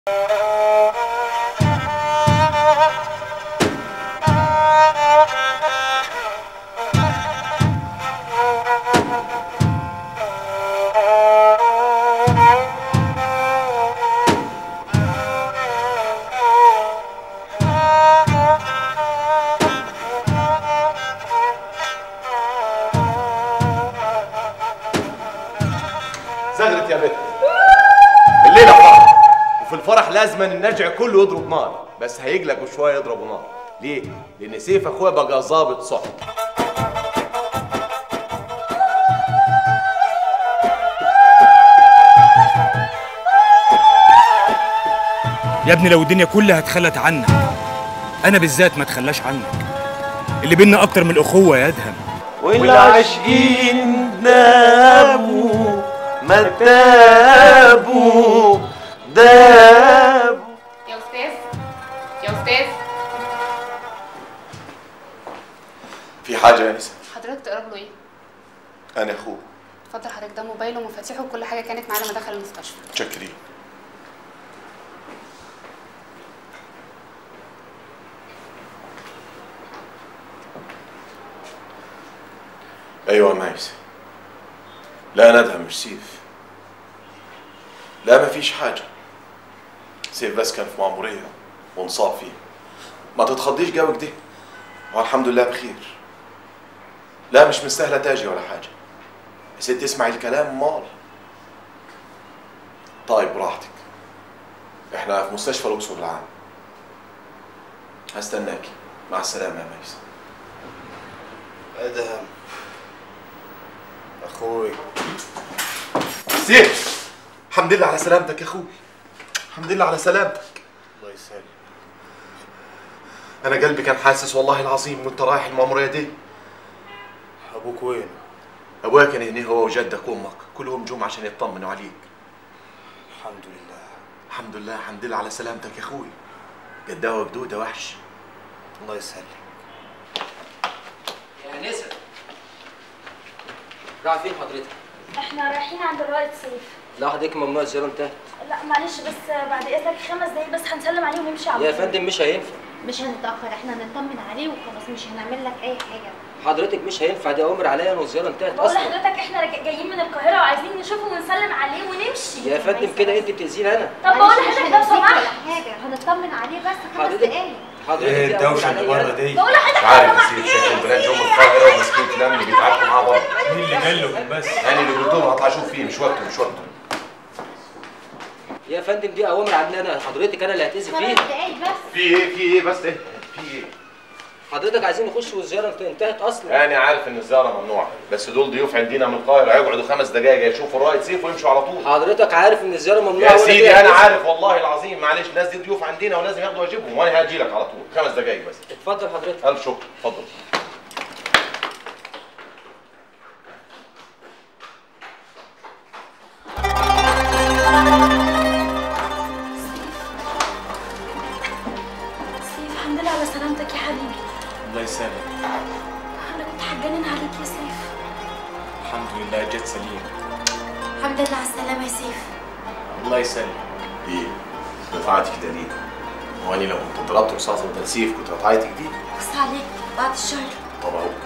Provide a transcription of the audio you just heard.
زغرت يا بنت الليله فرح وفي الفرح لازم النجع كله يضرب نار بس هيقلقوا شويه يضربوا نار ليه؟ لان سيف اخويا بقى ظابط صح يا ابني لو الدنيا كلها اتخلت عنك انا بالذات ما اتخلاش عنك اللي بينا اكتر من الاخوه يا ادهم والعاشقين نابوا ما تابوا دابوا يا استاذ يا استاذ في حاجه يا نسا حضرتك تقرب له ايه انا اخوه اتفضل حضرتك ده موبايله ومفاتيحه وكل حاجه كانت معاه لما دخل المستشفى متشكرين ايوه يا مايس لا انا ادهم مش سيف لا ما فيش حاجه سيف بس كان في مأمورية وانصاب فيه ما تتخضيش قوي كده والحمد لله بخير لا مش مستاهله تاجي ولا حاجه يا ست اسمعي الكلام مال طيب براحتك احنا في مستشفى الاقصر العام هستناكي مع السلامه يا ميس ادهم اخوي سيف الحمد لله على سلامتك يا اخوي الحمد لله على سلامتك الله يسلمك انا قلبي كان حاسس والله العظيم وانت رايح المأمورية دي ابوك وين ابويا كان هنا هو وجدك وامك كلهم جم عشان يطمنوا عليك الحمد لله الحمد لله الحمد لله على سلامتك يا اخوي قداوة جدودة وحش الله يسلمك يا نسا رايح فين حضرتك؟ احنا رايحين عند الرائد سيف لا حضرتك ممنوع الزيارة انتهت لا معلش بس بعد اذنك خمس دقايق بس هنسلم عليه ونمشي على يا طول. فندم مش هينفع مش هنتاخر احنا هنطمن عليه وخلاص مش هنعمل لك اي حاجه حضرتك مش هينفع دي اوامر عليا والزيارة انتهت بقول اصلا لحضرتك احنا راجع- جايين من القاهره وعايزين نشوفه ونسلم عليه ونمشي يا فندم كده انت بتأذيني انا طب بقول لحضرتك لو سمحت حاجه هنطمن عليه بس خمس حضرتك دقايق حضرتك ايه دي أوامر الدوشه اللي عليا بره أنا. دي بقول لحضرتك عارف لو يا سمحت سيدي شايف البنات جم القاهرة وماسكين كلامي بيتعاركوا مع بعض مين اللي قال لهم بس يعني اللي قلت لهم هطلع اشوف فيه مش وقته مش وقته يا فندم دي اوامر عني انا حضرتك انا اللي هتأذي خمس فيها دقايق بس في ايه في ايه بس ايه في ايه حضرتك عايزين نخش والزيارة انتهت اصلا انا عارف ان الزياره ممنوعه بس دول ضيوف عندنا من القاهره هيقعدوا خمس دقائق يشوفوا الرائد سيف ويمشوا على طول حضرتك عارف ان الزيارة ممنوعة يا وأنا سيدي كده انا هتأذي. عارف والله العظيم معلش الناس دي ضيوف عندنا ولازم ياخدوا واجبهم وانا هاجي لك على طول خمس دقائق بس اتفضل حضرتك الف شكر اتفضل سيف الحمد لله على سلامتك يا حبيبي الله يسلمك انا كنت هتجنن عليك يا سيف الحمد لله جت سليم الحمد لله على السلامه يا سيف الله يسلمك ايه دفعتي كده ليه؟ هو انا لو كنت ضربت رصاصه وتنسيف كنت هتعيطي كتير بص عليك بعد الشهر طب اهو